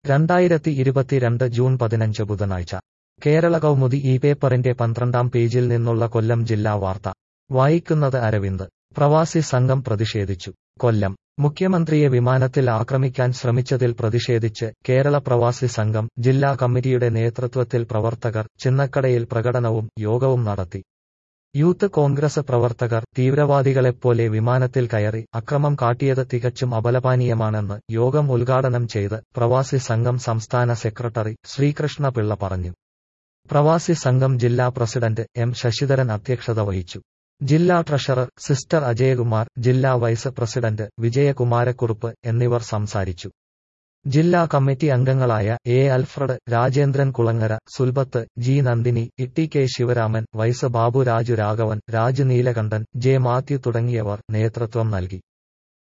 രണ്ടായിരത്തി ഇരുപത്തിരണ്ട് ജൂൺ പതിനഞ്ച് ബുധനാഴ്ച കേരള കൗമുദി ഈ പേപ്പറിന്റെ പന്ത്രണ്ടാം പേജിൽ നിന്നുള്ള കൊല്ലം ജില്ലാ വാർത്ത വായിക്കുന്നത് അരവിന്ദ് പ്രവാസി സംഘം പ്രതിഷേധിച്ചു കൊല്ലം മുഖ്യമന്ത്രിയെ വിമാനത്തിൽ ആക്രമിക്കാൻ ശ്രമിച്ചതിൽ പ്രതിഷേധിച്ച് കേരള പ്രവാസി സംഘം ജില്ലാ കമ്മിറ്റിയുടെ നേതൃത്വത്തിൽ പ്രവർത്തകർ ചിന്നക്കടയിൽ പ്രകടനവും യോഗവും നടത്തി യൂത്ത് കോൺഗ്രസ് പ്രവർത്തകർ തീവ്രവാദികളെപ്പോലെ വിമാനത്തിൽ കയറി അക്രമം കാട്ടിയത് തികച്ചും അപലപനീയമാണെന്ന് യോഗം ഉദ്ഘാടനം ചെയ്ത് പ്രവാസി സംഘം സംസ്ഥാന സെക്രട്ടറി ശ്രീകൃഷ്ണ പിള്ള പറഞ്ഞു പ്രവാസി സംഘം ജില്ലാ പ്രസിഡന്റ് എം ശശിധരൻ അധ്യക്ഷത വഹിച്ചു ജില്ലാ ട്രഷറർ സിസ്റ്റർ അജയകുമാർ ജില്ലാ വൈസ് പ്രസിഡന്റ് വിജയകുമാരക്കുറുപ്പ് എന്നിവർ സംസാരിച്ചു ജില്ലാ കമ്മിറ്റി അംഗങ്ങളായ A Alfred Rajendran Kulangara Sulbath G Nandini Itty K Sivaraman vice Babu Raju Raghavan Raju Neelakandan J Mathew തുടങ്ങിയവർ നേതൃത്വം നൽകി